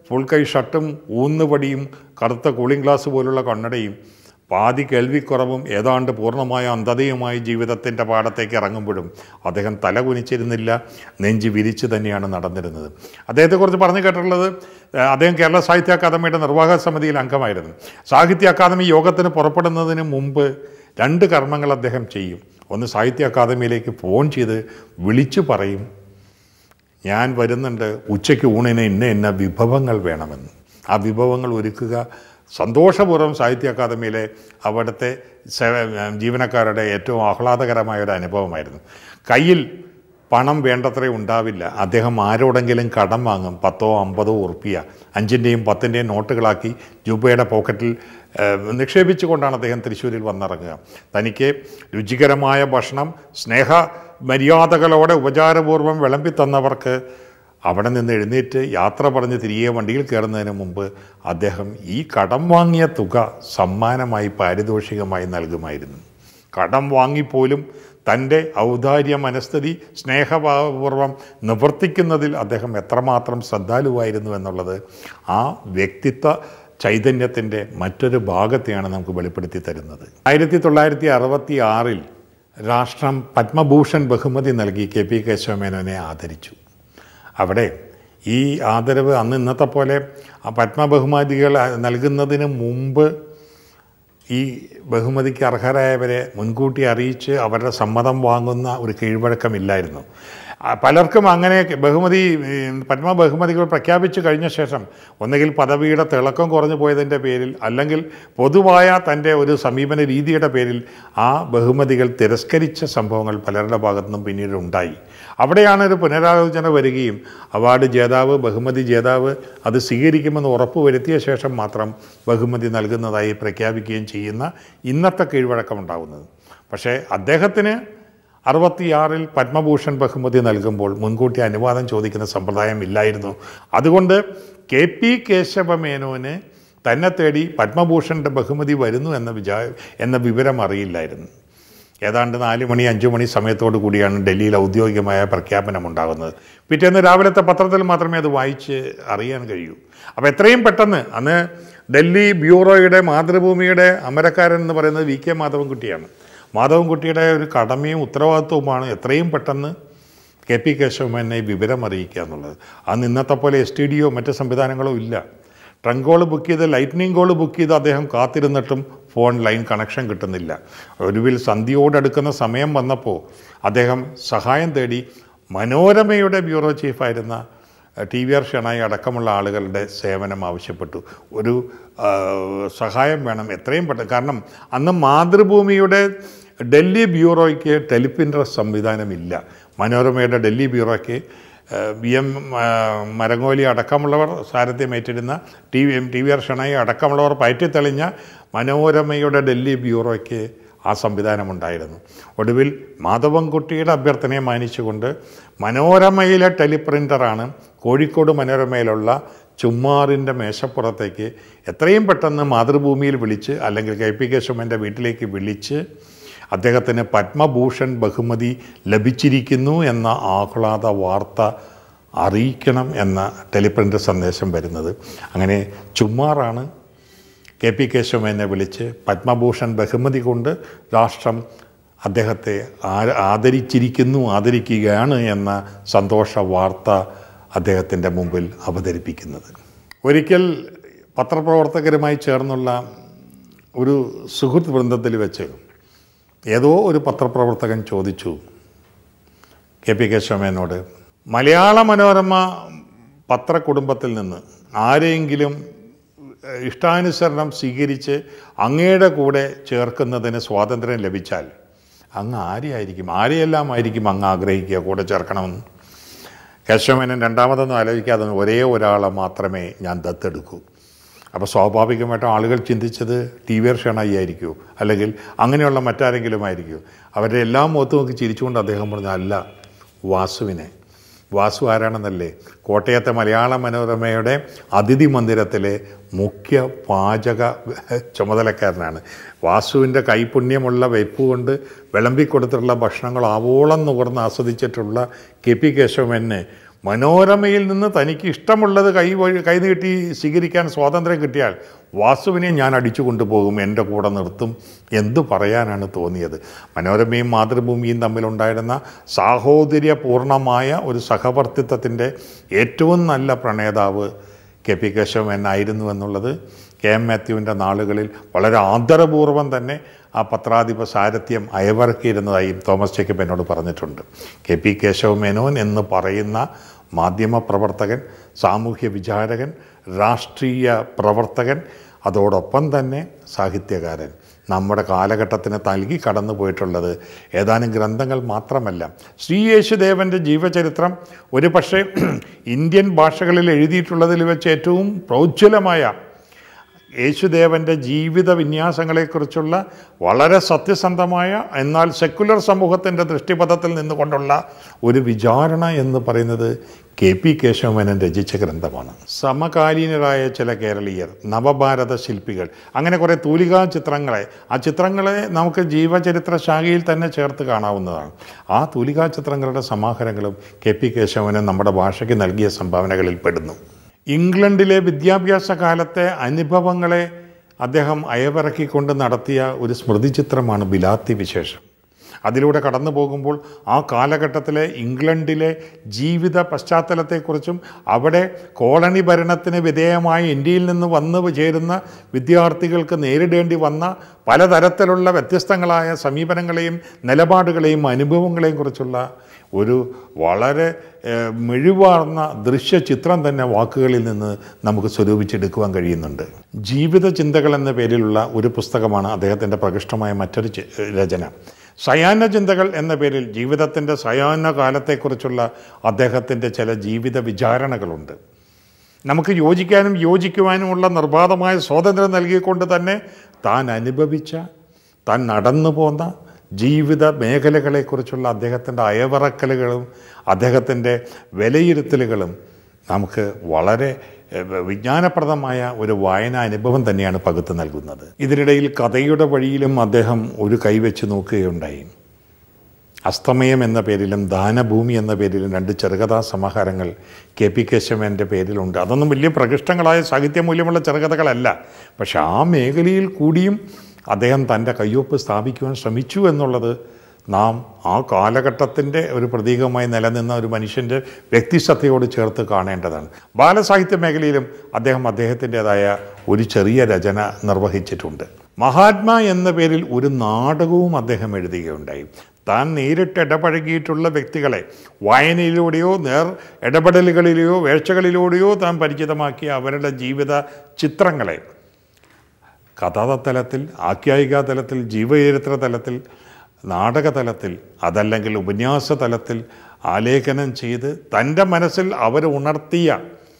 ഫുൾ കൈ ഷർട്ടും ഊന്നുപടിയും കറുത്ത കൂളിംഗ് ഗ്ലാസ് പോലുള്ള കണ്ണടയും പാതി കേൾവിക്കുറവും ഏതാണ്ട് പൂർണ്ണമായ അന്ധതയുമായി ജീവിതത്തിൻ്റെ പാടത്തേക്ക് ഇറങ്ങുമ്പോഴും അദ്ദേഹം തല കുനിച്ചിരുന്നില്ല നെഞ്ച് വിരിച്ച് തന്നെയാണ് നടന്നിരുന്നത് അദ്ദേഹത്തെക്കുറിച്ച് പറഞ്ഞു കേട്ടിട്ടുള്ളത് ഏഹ്, അദ്ദേഹം കേരള സാഹിത്യ അക്കാദമിയുടെ നിർവാഹക സമിതിയിൽ അംഗമായിരുന്നു സാഹിത്യ അക്കാദമി യോഗത്തിന് പുറപ്പെടുന്നതിന് മുമ്പ് രണ്ട് കർമ്മങ്ങൾ അദ്ദേഹം ചെയ്യും ഒന്ന് സാഹിത്യ അക്കാദമിയിലേക്ക് ഫോൺ ചെയ്ത് വിളിച്ചു പറയും ഞാൻ വരുന്നുണ്ട് ഉച്ചയ്ക്ക് ഊണിന് ഇന്ന ഇന്ന വിഭവങ്ങൾ വേണമെന്ന് ആ വിഭവങ്ങൾ ഒരുക്കുക സന്തോഷപൂർവ്വം സാഹിത്യ അക്കാദമിയിലെ അവിടുത്തെ സേവ- ജീവനക്കാരുടെ ഏറ്റവും ആഹ്ലാദകരമായ ഒരു അനുഭവമായിരുന്നു കയ്യിൽ പണം വേണ്ടത്ര ഉണ്ടാവില്ല അദ്ദേഹം ആരോടെങ്കിലും കടം വാങ്ങും പത്തോ അമ്പതോ ഉറുപ്പിയ അഞ്ചിൻ്റെയും പത്തിൻ്റെയും നോട്ടുകളാക്കി ജൂബയുടെ പോക്കറ്റിൽ ഏഹ്, നിക്ഷേപിച്ചുകൊണ്ടാണ് അദ്ദേഹം തൃശ്ശൂരിൽ വന്നിറങ്ങുക തനിക്ക് രുചികരമായ ഭക്ഷണം സ്നേഹ മര്യാദകളോടെ ഉപചാരപൂർവ്വം വിളമ്പി തന്നവർക്ക് അവിടെ നിന്ന് എഴുന്നേറ്റ് യാത്ര പറഞ്ഞ് തിരികെ വണ്ടിയിൽ കയറുന്നതിന് മുമ്പ് അദ്ദേഹം ഈ കടം വാങ്ങിയ തുക സമ്മാനമായി പാരിതോഷികമായി നൽകുമായിരുന്നു കടം വാങ്ങിപ്പോലും തൻ്റെ ഔദാര്യ മനസ്ഥിതി സ്നേഹപൂർവ്വം നിവർത്തിക്കുന്നതിൽ അദ്ദേഹം എത്രമാത്രം ശ്രദ്ധാലുവായിരുന്നു എന്നുള്ളത് ആ വ്യക്തിത്വ ചൈതന്യത്തിൻ്റെ മറ്റൊരു ഭാഗത്തെയാണ് നമുക്ക് വെളിപ്പെടുത്തി തരുന്നത് ആയിരത്തി തൊള്ളായിരത്തി അറുപത്തി ആറിൽ രാഷ്ട്രം പത്മഭൂഷൺ ബഹുമതി നൽകി കെ പി കേശവമേനോനെ ആദരിച്ചു അവിടെ ഈ ആദരവ് അന്ന് ഇന്നത്തെ പോലെ ആ പത്മബഹുമതികൾ നൽകുന്നതിന് മുമ്പ് ഈ ബഹുമതിക്ക് അർഹരായവരെ മുൻകൂട്ടി അറിയിച്ച് അവരുടെ സമ്മതം വാങ്ങുന്ന ഒരു കീഴ്വഴക്കമില്ലായിരുന്നു ആ, പലർക്കും അങ്ങനെ ബഹുമതി ഈ, പത്മ ബഹുമതികൾ പ്രഖ്യാപിച്ചു കഴിഞ്ഞ ശേഷം ഒന്നുകിൽ പദവിയുടെ തിളക്കം കുറഞ്ഞു പോയതിൻ്റെ പേരിൽ അല്ലെങ്കിൽ പൊതുവായ തൻ്റെ ഒരു സമീപന രീതിയുടെ പേരിൽ ആ ബഹുമതികൾ തിരസ്കരിച്ച സംഭവങ്ങൾ പലരുടെ ഭാഗത്തുനിന്നും പിന്നീട് ഉണ്ടായി അവിടെയാണ് ഒരു പുനരാലോചന വരികയും അവാർഡ് ജേതാവ് ബഹുമതി ജേതാവ് അത് സ്വീകരിക്കുമെന്ന് ഉറപ്പുവരുത്തിയ ശേഷം മാത്രം ബഹുമതി നൽകുന്നതായി പ്രഖ്യാപിക്കുകയും ചെയ്യുന്ന ഇന്നത്തെ കീഴ്വഴക്കം ഉണ്ടാകുന്നത് പക്ഷേ അദ്ദേഹത്തിന് അറുപത്തിയാറിൽ പത്മഭൂഷൺ ബഹുമതി നൽകുമ്പോൾ മുൻകൂട്ടി അനുവാദം ചോദിക്കുന്ന സമ്പ്രദായം ഇല്ലായിരുന്നു അതുകൊണ്ട് കെ പി കേശവമേനോന് തന്നെ തേടി പത്മഭൂഷണിൻ്റെ ബഹുമതി വരുന്നു എന്ന വിചാ എന്ന വിവരം അറിയില്ലായിരുന്നു ഏതാണ്ട് നാല് മണി അഞ്ച് മണി സമയത്തോടു കൂടിയാണ് ഡൽഹിയിൽ ഔദ്യോഗികമായ പ്രഖ്യാപനം ഉണ്ടാകുന്നത് പിറ്റേന്ന് രാവിലത്തെ പത്രത്തിൽ മാത്രമേ അത് വായിച്ച് അറിയാൻ കഴിയൂ അപ്പോൾ എത്രയും പെട്ടെന്ന് അന്ന് ഡൽഹി ബ്യൂറോയുടെ മാതൃഭൂമിയുടെ അമരക്കാരൻ എന്ന് പറയുന്നത് വി കെ മാധവൻകുട്ടിയാണ് മാധവൻകുട്ടിയുടെ ഒരു കടമയും ഉത്തരവാദിത്വവുമാണ് എത്രയും പെട്ടെന്ന് കെ പി കേശവമേനെ ഈ വിവരം അറിയിക്കുക എന്നുള്ളത് അന്ന് ഇന്നത്തെ പോലെ എസ് ടി ഡിയോ മറ്റ് സംവിധാനങ്ങളോ ഇല്ല ട്രങ്ക് കോൾ ബുക്ക് ചെയ്ത് ലൈറ്റ്നിങ് കോൾ ബുക്ക് ചെയ്ത് അദ്ദേഹം കാത്തിരുന്നിട്ടും ഫോൺ ലൈൻ കണക്ഷൻ കിട്ടുന്നില്ല ഒടുവിൽ സന്ധ്യയോടടുക്കുന്ന സമയം വന്നപ്പോൾ അദ്ദേഹം സഹായം തേടി മനോരമയുടെ ബ്യൂറോ ചീഫായിരുന്ന ടി വി ആർ ഷണായി അടക്കമുള്ള ആളുകളുടെ സേവനം ആവശ്യപ്പെട്ടു ഒരു ആ, സഹായം വേണം എത്രയും പെട്ടെന്ന് കാരണം അന്ന് മാതൃഭൂമിയുടെ ഡൽഹി ബ്യൂറോയ്ക്ക് ടെലിപ്രിൻ്റർ സംവിധാനമില്ല മനോരമയുടെ ഡൽഹി ബ്യൂറോയ്ക്ക് വി എം മരങ്ങോലി അടക്കമുള്ളവർ സാരഥ്യം ഏറ്റിരുന്ന T V M T V R Shenoi അടക്കമുള്ളവർ പയറ്റിത്തെളിഞ്ഞ മനോരമയുടെ ഡൽഹി ബ്യൂറോയ്ക്ക് ആ സംവിധാനമുണ്ടായിരുന്നു ഒടുവിൽ മാധവൻകുട്ടിയുടെ അഭ്യർത്ഥനയെ മാനിച്ചുകൊണ്ട് മനോരമയിലെ ടെലിപ്രിൻ്ററാണ് കോഴിക്കോട് മനോരമയിലുള്ള ചുമ്മാറിൻ്റെ മേശപ്പുറത്തേക്ക് എത്രയും പെട്ടെന്ന് മാതൃഭൂമിയിൽ വിളിച്ച് അല്ലെങ്കിൽ കെ പി കേശവൻ്റെ വീട്ടിലേക്ക് വിളിച്ച് അദ്ദേഹത്തിന് പത്മഭൂഷൺ ബഹുമതി ലഭിച്ചിരിക്കുന്നു എന്ന ആഹ്ലാദ വാർത്ത അറിയിക്കണം എന്ന ടെലിപ്രിൻ്റ് സന്ദേശം വരുന്നത് അങ്ങനെ ചുമ്മാറാണ് കെ പി കേശവനെ വിളിച്ച് പത്മഭൂഷൺ ബഹുമതി കൊണ്ട് രാഷ്ട്രം അദ്ദേഹത്തെ ആ- ആദരിച്ചിരിക്കുന്നു ആദരിക്കുകയാണ് എന്ന സന്തോഷ വാർത്ത അദ്ദേഹത്തിൻ്റെ മുമ്പിൽ അവതരിപ്പിക്കുന്നത് ഒരിക്കൽ പത്രപ്രവർത്തകരുമായി ചേർന്നുള്ള ഒരു സുഹൃത്ത് വൃന്ദത്തിൽ വെച്ച് ഏതോ ഒരു പത്രപ്രവർത്തകൻ ചോദിച്ചു കെ പി കേശവമേനോട് മലയാള മനോരമ പത്രകുടുംബത്തിൽ നിന്ന് ആരെയെങ്കിലും ഏഹ്, ഇഷ്ടാനുസരണം സ്വീകരിച്ച് അങ്ങയുടെ കൂടെ ചേർക്കുന്നതിന് സ്വാതന്ത്ര്യം ലഭിച്ചാൽ അങ്ങ് ആരെയായിരിക്കും ആരെയെല്ലാം ആയിരിക്കും അങ്ങ് ആഗ്രഹിക്കുക കൂടെ ചേർക്കണമെന്ന് കേശവമേനൻ രണ്ടാമതൊന്നും ആലോചിക്കാതെ ഒരേ ഒരാളെ മാത്രമേ ഞാൻ ദത്തെടുക്കൂ അപ്പോൾ സ്വാഭാവികമായിട്ടും ആളുകൾ ചിന്തിച്ചത് ടി വി ഷണായി ആയിരിക്കുമോ അല്ലെങ്കിൽ അങ്ങനെയുള്ള മറ്റാരെങ്കിലും ആയിരിക്കുമോ അവരുടെ എല്ലാം മുഖത്ത് നോക്കി ചിരിച്ചുകൊണ്ട് അദ്ദേഹം പറഞ്ഞു അല്ല വാസുവിനെ വാസു ആരാണെന്നല്ലേ കോട്ടയത്തെ മലയാള മനോരമയുടെ അതിഥി മന്ദിരത്തിലെ മുഖ്യ പാചക ചുമതലക്കാരനാണ് വാസുവിൻ്റെ കൈപുണ്യമുള്ള വെയ്പ്പ് കൊണ്ട് വിളമ്പിക്കൊടുത്തിട്ടുള്ള ഭക്ഷണങ്ങൾ ആവോളം നുകർന്ന് ആസ്വദിച്ചിട്ടുള്ള കെ പി കേശവനെ മനോരമയിൽ നിന്ന് തനിക്ക് ഇഷ്ടമുള്ളത് കൈ വഴി കൈനീട്ടി സ്വീകരിക്കാൻ സ്വാതന്ത്ര്യം കിട്ടിയാൽ വാസുവിനെ ഞാൻ അടിച്ചു കൊണ്ടുപോകും എൻ്റെ കൂടെ നിർത്തും എന്തു പറയാനാണ് തോന്നിയത് മനോരമയും മാതൃഭൂമിയും തമ്മിലുണ്ടായിരുന്ന സാഹോദര്യപൂർണമായ ഒരു സഹവർത്തിത്വത്തിൻ്റെ ഏറ്റവും നല്ല പ്രണേതാവ് കെ പി കേശവൻ ആയിരുന്നു എന്നുള്ളത് കെ എം മാത്യുവിൻ്റെ നാളുകളിൽ വളരെ ആദരപൂർവ്വം തന്നെ ആ പത്രാധിപ സാരഥ്യം അയവിറക്കിയിരുന്നതായും തോമസ് ജേക്കബ് എന്നോട് പറഞ്ഞിട്ടുണ്ട് കെ പി കേശവ മേനോൻ എന്ന് പറയുന്ന മാധ്യമ പ്രവർത്തകൻ സാമൂഹ്യ വിചാരകൻ രാഷ്ട്രീയ പ്രവർത്തകൻ അതോടൊപ്പം തന്നെ സാഹിത്യകാരൻ നമ്മുടെ കാലഘട്ടത്തിന് നൽകി കടന്നു പോയിട്ടുള്ളത് ഏതാനും ഗ്രന്ഥങ്ങൾ മാത്രമല്ല ശ്രീ യേശുദേവൻ്റെ ജീവചരിത്രം ഒരു പക്ഷേ ഇന്ത്യൻ ഭാഷകളിൽ എഴുതിയിട്ടുള്ളതിൽ വെച്ച് ഏറ്റവും പ്രോജ്വലമായ യേശുദേവൻ്റെ ജീവിത വിന്യാസങ്ങളെക്കുറിച്ചുള്ള വളരെ സത്യസന്ധമായ എന്നാൽ സെക്കുലർ സമൂഹത്തിൻ്റെ ദൃഷ്ടിപഥത്തിൽ നിന്നുകൊണ്ടുള്ള ഒരു വിചാരണ എന്ന് പറയുന്നത് കെ പി കേശവമേനൻ രചിച്ച ഗ്രന്ഥമാണ് സമകാലീനരായ ചില കേരളീയർ നവഭാരത ശില്പികൾ അങ്ങനെ കുറേ തൂലികാ ചിത്രങ്ങളെ ആ ചിത്രങ്ങളെ നമുക്ക് ജീവചരിത്ര ശാഖയിൽ തന്നെ ചേർത്ത് കാണാവുന്നതാണ് ആ തൂലികാ ചിത്രങ്ങളുടെ സമാഹാരങ്ങളും കെ പി കേശവന് നമ്മുടെ ഭാഷയ്ക്ക് നൽകിയ സംഭാവനകളിൽ പെടുന്നു ഇംഗ്ലണ്ടിലെ വിദ്യാഭ്യാസ കാലത്തെ അനുഭവങ്ങളെ അദ്ദേഹം അയവിറക്കിക്കൊണ്ട് നടത്തിയ ഒരു സ്മൃതി ചിത്രമാണ് ബിലാത്തി വിശേഷം അതിലൂടെ കടന്നു പോകുമ്പോൾ ആ കാലഘട്ടത്തിലെ ഇംഗ്ലണ്ടിലെ ജീവിത പശ്ചാത്തലത്തെക്കുറിച്ചും അവിടെ കോളനി ഭരണത്തിന് വിധേയമായി ഇന്ത്യയിൽ നിന്ന് വന്നു ചേരുന്ന വിദ്യാർത്ഥികൾക്ക് നേരിടേണ്ടി വന്ന പലതരത്തിലുള്ള വ്യത്യസ്തങ്ങളായ സമീപനങ്ങളെയും നിലപാടുകളെയും അനുഭവങ്ങളെയും കുറിച്ചുള്ള ഒരു വളരെ ഏഹ്, മിഴിവാർന്ന ദൃശ്യചിത്രം തന്നെ വാക്കുകളിൽ നിന്ന് നമുക്ക് സ്വരൂപിച്ചെടുക്കുവാൻ കഴിയുന്നുണ്ട് ജീവിത ചിന്തകൾ എന്ന പേരിലുള്ള ഒരു പുസ്തകമാണ് അദ്ദേഹത്തിൻ്റെ പ്രകൃഷ്ടമായ മറ്റൊരു ചി- രചന സയാന ചിന്തകൾ എന്ന പേരിൽ ജീവിതത്തിൻ്റെ സയാന കാലത്തെക്കുറിച്ചുള്ള അദ്ദേഹത്തിൻ്റെ ചില ജീവിത വിചാരണകളുണ്ട് നമുക്ക് യോജിക്കാനും യോജിക്കുവാനുമുള്ള നിർബാധമായ സ്വാതന്ത്ര്യം നൽകിക്കൊണ്ട് തന്നെ താൻ അനുഭവിച്ച താൻ നടന്നു പോന്ന ജീവിത മേഖലകളെക്കുറിച്ചുള്ള അദ്ദേഹത്തിൻ്റെ അയവിറക്കലുകളും അദ്ദേഹത്തിൻ്റെ വിലയിരുത്തലുകളും നമുക്ക് വളരെ ഏഹ്, വിജ്ഞാനപ്രദമായ ഒരു വായനാ അനുഭവം തന്നെയാണ് പകുത്തു നൽകുന്നത് ഇതിനിടയിൽ കഥയുടെ വഴിയിലും അദ്ദേഹം ഒരു കൈവച്ച് നോക്കുകയുണ്ടായി അസ്തമയം എന്ന പേരിലും ദാനഭൂമി എന്ന പേരിലും രണ്ട് ചെറുകഥാ സമാഹാരങ്ങൾ കെ പി കേശവൻ്റെ പേരിലുണ്ട് അതൊന്നും വലിയ പ്രകൃഷ്ടങ്ങളായ സാഹിത്യമൂല്യമുള്ള ചെറുകഥകളല്ല പക്ഷെ ആ മേഖലയിൽ കൂടിയും അദ്ദേഹം തൻ്റെ കയ്യൊപ്പ് സ്ഥാപിക്കുവാൻ ശ്രമിച്ചു എന്നുള്ളത് നാം ആ കാലഘട്ടത്തിൻ്റെ ഒരു പ്രതീകമായി നിലനിന്ന ഒരു മനുഷ്യൻ്റെ വ്യക്തിശ്രദ്ധയോട് ചേർത്ത് കാണേണ്ടതാണ് ബാലസാഹിത്യ മേഖലയിലും അദ്ദേഹം അദ്ദേഹത്തിൻ്റെതായ ഒരു ചെറിയ രചന നിർവഹിച്ചിട്ടുണ്ട് മഹാത്മാ എന്ന പേരിൽ ഒരു നാടകവും അദ്ദേഹം എഴുതുകയുണ്ടായി താൻ നേരിട്ട് ഇടപഴകിയിട്ടുള്ള വ്യക്തികളെ വായനയിലൂടെയോ നേർ ഇടപെടലുകളിലെയോ വേഴ്ചകളിലൂടെയോ താൻ പരിചിതമാക്കിയ അവരുടെ ജീവിത ചിത്രങ്ങളെ കഥാതലത്തിൽ ആഖ്യായികാ തലത്തിൽ ജീവചരിത്ര തലത്തിൽ നാടകതലത്തിൽ അതല്ലെങ്കിൽ ഉപന്യാസ തലത്തിൽ ആലേഖനം ചെയ്ത് തൻ്റെ മനസ്സിൽ അവർ ഉണർത്തിയ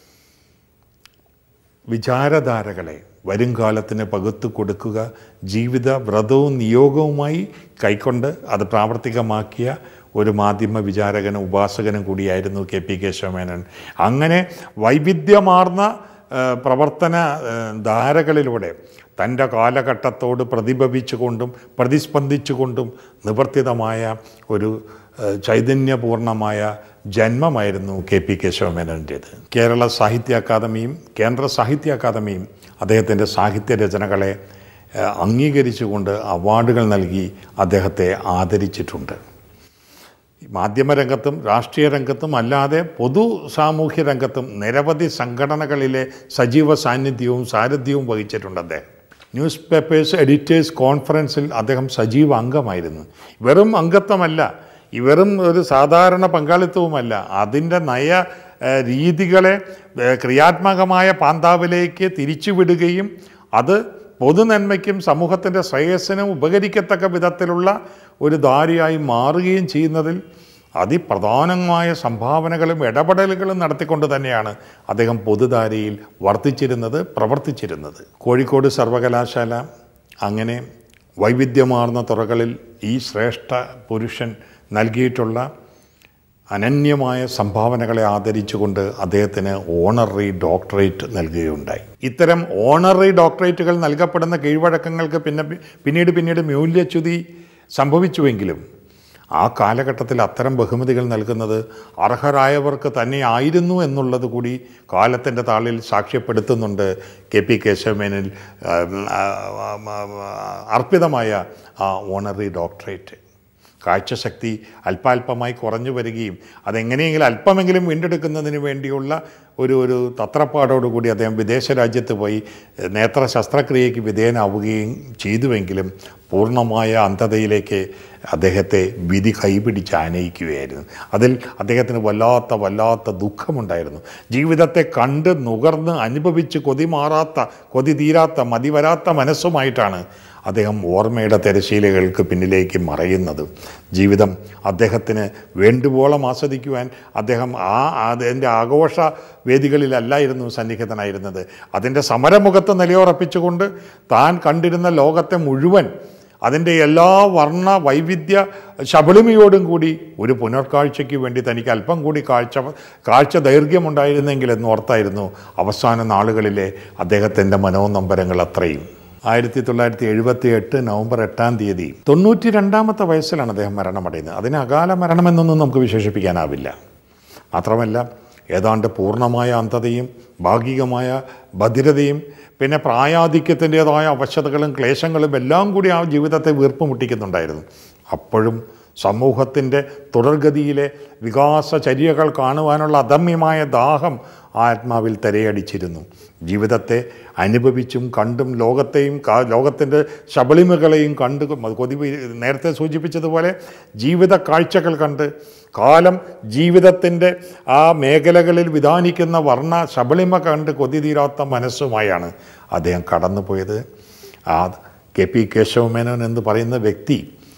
വിചാരധാരകളെ വരുംകാലത്തിന് പകുത്തു കൊടുക്കുക ജീവിത വ്രതവും നിയോഗവുമായി കൈക്കൊണ്ട് അത് പ്രാവർത്തികമാക്കിയ ഒരു മാധ്യമ വിചാരകനും ഉപാസകനും കൂടിയായിരുന്നു കെ പി കേശവമേനൻ അങ്ങനെ വൈവിധ്യമാർന്ന ആ, പ്രവർത്തന ആ, ധാരകളിലൂടെ തൻ്റെ കാലഘട്ടത്തോട് പ്രതിഭവിച്ചുകൊണ്ടും പ്രതിസ്പന്ദിച്ചുകൊണ്ടും നിവർത്തിതമായ ഒരു ആ, ചൈതന്യപൂർണമായ ജന്മമായിരുന്നു കെ പി കേശവമേനൻ്റേത് കേരള സാഹിത്യ അക്കാദമിയും കേന്ദ്ര സാഹിത്യ അക്കാദമിയും അദ്ദേഹത്തിൻ്റെ സാഹിത്യ രചനകളെ ആ, അംഗീകരിച്ചുകൊണ്ട് അവാർഡുകൾ നൽകി അദ്ദേഹത്തെ ആദരിച്ചിട്ടുണ്ട് മാധ്യമരംഗത്തും രാഷ്ട്രീയ രംഗത്തും അല്ലാതെ പൊതു സാമൂഹ്യ രംഗത്തും നിരവധി സംഘടനകളിലെ സജീവ സാന്നിധ്യവും സാരഥ്യവും വഹിച്ചിട്ടുണ്ട് അദ്ദേഹം ന്യൂസ് പേപ്പേഴ്സ് എഡിറ്റേഴ്സ് കോൺഫറൻസിൽ അദ്ദേഹം സജീവ അംഗമായിരുന്നു വെറും അംഗത്വമല്ല ഈ വെറും ഒരു സാധാരണ പങ്കാളിത്തവുമല്ല അതിൻ്റെ നയ ഏഹ്, രീതികളെ ഏഹ്, ക്രിയാത്മകമായ പാന്താവിലേക്ക് തിരിച്ചുവിടുകയും അത് പൊതുനന്മയ്ക്കും സമൂഹത്തിൻ്റെ ശ്രേയസ്സിനും ഉപകരിക്കത്തക്ക വിധത്തിലുള്ള ഒരു ധാരയായി മാറുകയും ചെയ്യുന്നതിൽ അതിപ്രധാനമായ സംഭാവനകളും ഇടപെടലുകളും നടത്തിക്കൊണ്ട് തന്നെയാണ് അദ്ദേഹം പൊതുധാരയിൽ വർദ്ധിച്ചിരുന്നത് പ്രവർത്തിച്ചിരുന്നത് കോഴിക്കോട് സർവകലാശാല അങ്ങനെ വൈവിധ്യമാർന്ന തുറകളിൽ ഈ ശ്രേഷ്ഠ പുരുഷൻ നൽകിയിട്ടുള്ള അനന്യമായ സംഭാവനകളെ ആദരിച്ചുകൊണ്ട് അദ്ദേഹത്തിന് ഓണററി ഡോക്ടറേറ്റ് നൽകുകയുണ്ടായി ഇത്തരം ഓണററി ഡോക്ടറേറ്റുകൾ നൽകപ്പെടുന്ന കീഴ്വഴക്കങ്ങൾക്ക് പിന്നെ പിന്നീട് പിന്നീട് മൂല്യച്യുതി സംഭവിച്ചുവെങ്കിലും ആ കാലഘട്ടത്തിൽ അത്തരം ബഹുമതികൾ നൽകുന്നത് അർഹരായവർക്ക് തന്നെയായിരുന്നു എന്നുള്ളത് കൂടി കാലത്തിൻ്റെ താളിൽ സാക്ഷ്യപ്പെടുത്തുന്നുണ്ട് കെ പി കേശവമേനിൽ ആ, ആ, ആ, അർപ്പിതമായ ആ ഓണറി ഡോക്ടറേറ്റ് കാഴ്ചശക്തി അല്പാൽപമായി കുറഞ്ഞു വരികയും അതെങ്ങനെയെങ്കിലും അല്പമെങ്കിലും വീണ്ടെടുക്കുന്നതിന് വേണ്ടിയുള്ള ഒരു ഒരു തത്രപ്പാടോടുകൂടി അദ്ദേഹം വിദേശ രാജ്യത്ത് പോയി നേത്ര ശസ്ത്രക്രിയയ്ക്ക് വിധേയനാവുകയും ചെയ്തുവെങ്കിലും പൂർണ്ണമായ അന്ധതയിലേക്ക് അദ്ദേഹത്തെ വിധി കൈപിടിച്ച് ആനയിക്കുകയായിരുന്നു അതിൽ അദ്ദേഹത്തിന് വല്ലാത്ത വല്ലാത്ത ദുഃഖമുണ്ടായിരുന്നു ജീവിതത്തെ കണ്ട് നുകർന്ന് അനുഭവിച്ച് കൊതി മാറാത്ത കൊതി തീരാത്ത മതി വരാത്ത മനസ്സുമായിട്ടാണ് അദ്ദേഹം ഓർമ്മയുടെ തിരശീലകൾക്ക് പിന്നിലേക്ക് മറയുന്നത് ജീവിതം അദ്ദേഹത്തിന് വേണ്ടുവോളം ആസ്വദിക്കുവാൻ അദ്ദേഹം ആ അതിൻ്റെ ആഘോഷ വേദികളിലല്ലായിരുന്നു സന്നിഹിതനായിരുന്നത് അതിൻ്റെ സമരമുഖത്ത് നിലയുറപ്പിച്ചുകൊണ്ട് താൻ കണ്ടിരുന്ന ലോകത്തെ മുഴുവൻ അതിൻ്റെ എല്ലാ വർണ്ണ വൈവിധ്യ ശബളിമയോടും കൂടി ഒരു പുനർക്കാഴ്ചയ്ക്ക് വേണ്ടി തനിക്ക് അല്പം കൂടി കാഴ്ച കാഴ്ച ദൈർഘ്യമുണ്ടായിരുന്നെങ്കിൽ എന്നോർത്തായിരുന്നു അവസാന നാളുകളിലെ അദ്ദേഹത്തിൻ്റെ മനോനമ്പരങ്ങൾ അത്രയും ആയിരത്തി തൊള്ളായിരത്തി എഴുപത്തി എട്ട് നവംബർ എട്ടാം തീയതി തൊണ്ണൂറ്റി രണ്ടാമത്തെ വയസ്സിലാണ് അദ്ദേഹം മരണമടയുന്നത് അതിന് അകാല മരണമെന്നൊന്നും നമുക്ക് വിശേഷിപ്പിക്കാനാവില്ല മാത്രമല്ല ഏതാണ്ട് പൂർണ്ണമായ അന്ധതയും ഭാഗികമായ ഭദ്രതയും പിന്നെ പ്രായാധിക്യത്തിൻ്റെതായ അവശതകളും ക്ലേശങ്ങളും എല്ലാം കൂടി ആ ജീവിതത്തെ വീർപ്പുമുട്ടിക്കുന്നുണ്ടായിരുന്നു അപ്പോഴും സമൂഹത്തിൻ്റെ തുടർഗതിയിലെ വികാസചര്യകൾ കാണുവാനുള്ള അദമ്യമായ ദാഹം ആ ആത്മാവിൽ തിരയടിച്ചിരുന്നു ജീവിതത്തെ അനുഭവിച്ചും കണ്ടും ലോകത്തെയും കാ- ലോകത്തിൻ്റെ ശബളിമകളെയും കണ്ട് കൊതി നേരത്തെ സൂചിപ്പിച്ചതുപോലെ ജീവിത കാഴ്ചകൾ കണ്ട് കാലം ജീവിതത്തിൻ്റെ ആ മേഖലകളിൽ വിധാനിക്കുന്ന വർണ്ണ ശബളിമ കണ്ട് കൊതി തീരാത്ത മനസ്സുമായാണ് അദ്ദേഹം കടന്നുപോയത് ആ കെ പി കേശവമേനോൻ എന്ന് പറയുന്ന വ്യക്തി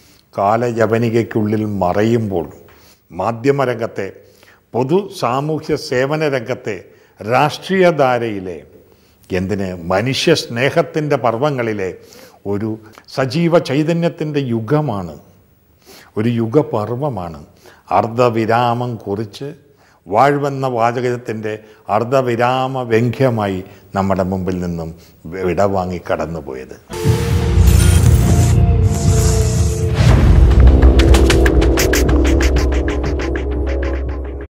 കാലയവനികയ്ക്കുള്ളിൽ മറയുമ്പോൾ മാധ്യമരംഗത്തെ പൊതു സാമൂഹ്യ സേവന രംഗത്തെ രാഷ്ട്രീയധാരയിലെ എന്തിന് മനുഷ്യ സ്നേഹത്തിൻ്റെ പർവ്വങ്ങളിലെ ഒരു സജീവ ചൈതന്യത്തിൻ്റെ യുഗമാണ് ഒരു യുഗപർവമാണ് അർദ്ധവിരാമം കുറിച്ച് വാഴ്വെന്ന വാചകത്തിൻ്റെ അർദ്ധവിരാമ വ്യംഗ്യമായി നമ്മുടെ മുമ്പിൽ നിന്നും വിടവാങ്ങി കടന്നുപോയത്